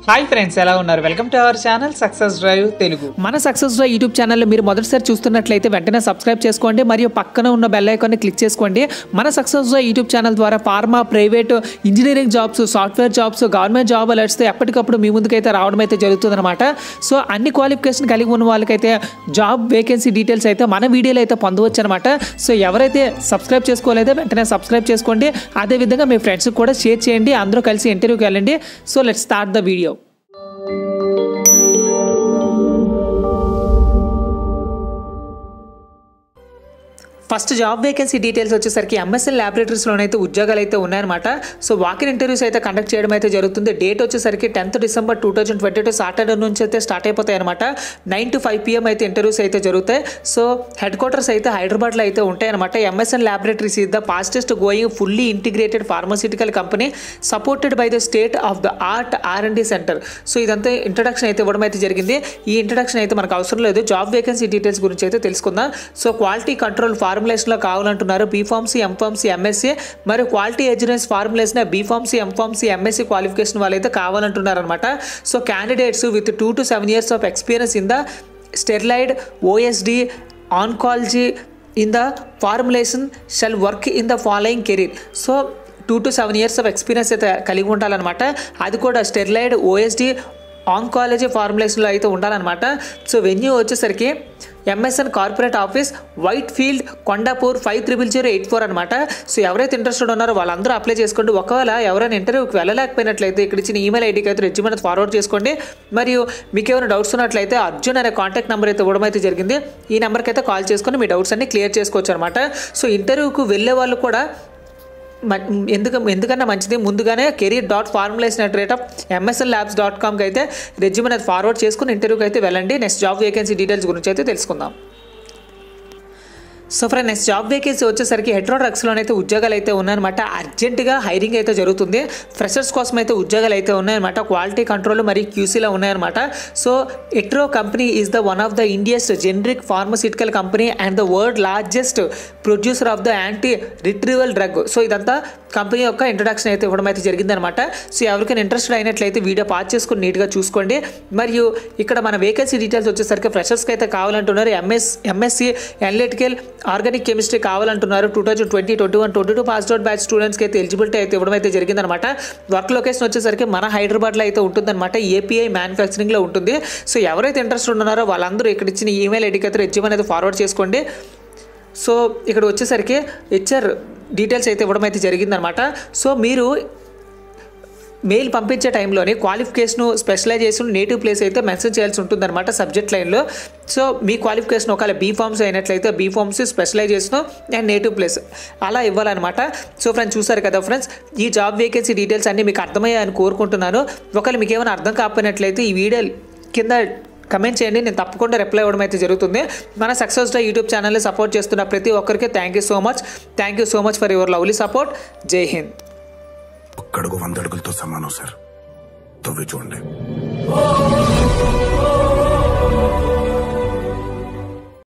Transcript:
hi friends ఎలా ఉన్నారు welcome to our channel success drive Telugu మన సక్సెస్ డ్రైవ్ యూట్యూబ్ ఛానల్లో మీరు మొదటిసారి చూస్తున్నట్లయితే వెంటనే సబ్స్క్రైబ్ చేసుకోండి మరియు పక్కన ఉన్న బెల్ ఐకాన్ని క్లిక్ చేసుకోండి మన సక్సెస్ డ్రైవ్ యూట్యూబ్ ఛానల్ ద్వారా pharma private engineering jobs software jobs government job అలర్ట్స్తో ఎప్పటికప్పుడు మీ ముందుకైతే రావడం అయితే జరుగుతుందన్నమాట సో అన్ని క్వాలిఫికేషన్ కలిగి ఉన్న వాళ్ళకైతే జాబ్ వేకెన్సీ డీటెయిల్స్ అయితే మన వీడియోలో అయితే పొందవచ్చు అనమాట సో ఎవరైతే సబ్స్క్రైబ్ చేసుకోలేదో వెంటనే సబ్స్క్రైబ్ చేసుకోండి అదేవిధంగా మీ ఫ్రెండ్స్కి కూడా షేర్ చేయండి అందరూ కలిసి ఇంటర్వ్యూకి వెళ్ళండి so let start the video first job vacancy details వచ్చేసరికి ఎంఎస్ఎల్ ల్యాబొరేటరీస్లోనైతే ఉద్యోగాలు అయితే ఉన్నాయన్నమాట సో వాకిన్ ఇంటర్వ్యూస్ అయితే కండక్ట్ చేయడం అయితే జరుగుతుంది డేట్ వచ్చేసరికి tenth December two thousand twenty two Saturday నుంచి అయితే స్టార్ట్ అయిపోతాయి అనమాట నైన్ టు ఫైవ్ పిఎం అయితే ఇంటర్వ్యూస్ అయితే జరుగుతాయి సో హెడ్ క్వార్టర్స్ అయితే హైదరాబాద్లో అయితే ఉంటాయి అనమాట MSN laboratories is the fastest going fully integrated pharmaceutical company supported by the state of the art R and D centre so ఇదంతా ఇంట్రడక్షన్ అయితే ఇవ్వడం అయితే జరిగింది ఈ ఇంట్రడక్షన్ అయితే మనకు అవసరం లేదు జాబ్ వేకెన్సీ డీటెయిల్స్ గురించి అయితే తెలుసుకుందాం సో క్వాలిటీ కంట్రోల్ ఫార్ములేషన్లో కావాలంటున్నారు బీఫార్మసీ ఎంఫార్మసీ ఎంఎస్సీ మరియు క్వాలిటీ ఎగ్జిడెన్స్ formulation B Pharmacy M Pharmacy MSc qualification వాళ్ళైతే కావాలంటున్నారు అనమాట so candidates with two to seven years of experience in the sterile OSD oncology in the formulation shall work in the following career so two to seven years of experience అయితే కలిగి ఉండాలన్నమాట అది కూడా స్టెర్లైడ్ OSD oncology ఫార్ములేషన్లో అయితే ఉండాలన్నమాట so venue వచ్చేసరికి MSN corporate office white field Kondapur five triple zero eight four అనమాట సో ఎవరైతే ఇంట్రెస్టెడ్ ఉన్నారో వాళ్ళందరూ అప్లై చేసుకోండి ఒకవేళ ఎవరైనా ఇంటర్వ్యూకి వెళ్ళలేకపోయినట్లయితే ఇక్కడ ఇచ్చిన ఈమెయిల్ ఐడికి అయితే రెజ్యూమెంట్ ఫార్వర్డ్ చేసుకోండి మరియు మీకు ఏమైనా డౌట్స్ ఉన్నట్లయితే అర్జున్ అనే కాంటాక్ట్ నెంబర్ అయితే ఇవ్వడం అయితే జరిగింది ఈ నెంబర్కి అయితే కాల్ చేసుకొని మీ డౌట్స్ అన్ని క్లియర్ చేసుకోవచ్చు అనమాట సో ఇంటర్వ్యూకి వెళ్ళే వాళ్ళు కూడా మ- ఎందుకు ఎందుకన్నా మంచిది ముందుగానే career dot formulation at rate of MSL labs dot కామ్కి అయితే రెజ్యూమ్ అనేది ఫార్వర్డ్ చేసుకుని ఇంటర్వ్యూకి అయితే వెళ్ళండి నెక్స్ట్ జాబ్ వేకెన్సీ డీటెయిల్స్ గురించి అయితే తెలుసుకుందాం so friend next job vacancy వచ్చేసరికి హెట్రో డ్రగ్స్లోనే అయితే ఉద్యోగాలు అయితే ఉన్నాయన్నమాట అర్జెంటుగా హైరింగ్ అయితే జరుగుతుంది ఫ్రెషర్స్ కోసం అయితే ఉద్యోగాలు అయితే ఉన్నాయన్నమాట క్వాలిటీ కంట్రోల్ మరియు క్యూసీలో ఉన్నాయన్నమాట so Hetero company is the one of the India's generic pharmaceutical company and the world largest producer of the anti retroviral drug so ఇదంతా కంపెనీ యొక్క ఇంట్రడక్షన్ అయితే ఇవ్వడం అయితే జరిగిందనమాట సో ఎవరికైనా ఇంట్రెస్టెడ్ అయినట్లయితే వీడియో పాస్ చేసుకుని నీట్గా చూసుకోండి మరియు ఇక్కడ మన వేకెన్సీ డీటెయిల్స్ వచ్చేసరికి ఫ్రెషర్స్కి అయితే కావాలంటున్నారు MS MSc analytical organic chemistry కావాలంటున్నారు two thousand twenty twenty one twenty two pass out batch స్టూడెంట్స్కి అయితే ఎలిజిబిలిటీ అయితే ఇవ్వడం అయితే జరిగిందనమాట వర్క్ లొకేషన్ వచ్చేసరికి మన హైదరాబాద్లో అయితే ఉంటుందన్నమాట ఏపీఐ మ్యానుఫ్యాక్చరింగ్లో ఉంటుంది సో ఎవరైతే ఇంట్రెస్ట్ ఉన్నారో వాళ్ళందరూ ఇక్కడ ఇచ్చిన ఈమెయిల్ ఐడికి అయితే రెజ్యూమ్ అనేది ఫార్వర్డ్ చేసుకోండి సో ఇక్కడ వచ్చేసరికి హెచ్ఆర్ డీటెయిల్స్ అయితే ఇవ్వడం అయితే జరిగిందనమాట సో మీరు మెయిల్ పంపించే టైంలోనే క్వాలిఫికేషన్ స్పెషలైజేషన్ నేటివ్ ప్లేస్ అయితే మెన్షన్ చేయాల్సి ఉంటుందన్నమాట సబ్జెక్ట్ లైన్లో సో మీ క్వాలిఫికేషన్ ఒకవేళ బీ ఫార్మ్స్ అయినట్లయితే B pharms specialization and native place అలా ఇవ్వాలన్నమాట సో ఫ్రెండ్స్ చూసారు కదా ఫ్రెండ్స్ ఈ జాబ్ వేకెన్సీ డీటెయిల్స్ అన్నీ మీకు అర్థమయ్యాయని కోరుకుంటున్నాను ఒకవేళ మీకు ఏమైనా అర్థం కాకపోయినట్లయితే ఈ వీడియో కింద కమెంట్ చేయండి నేను తప్పకుండా రిప్లై ఇవ్వడం అయితే జరుగుతుంది మన సక్సెస్ డే యూట్యూబ్ ఛానల్ని సపోర్ట్ చేస్తున్న ప్రతి ఒక్కరికి thank you so much thank you so much for your lovely support Jai Hind ఒక్కడుగు వంద అడుగులతో సమానం సార్ తవ్వి చూడండి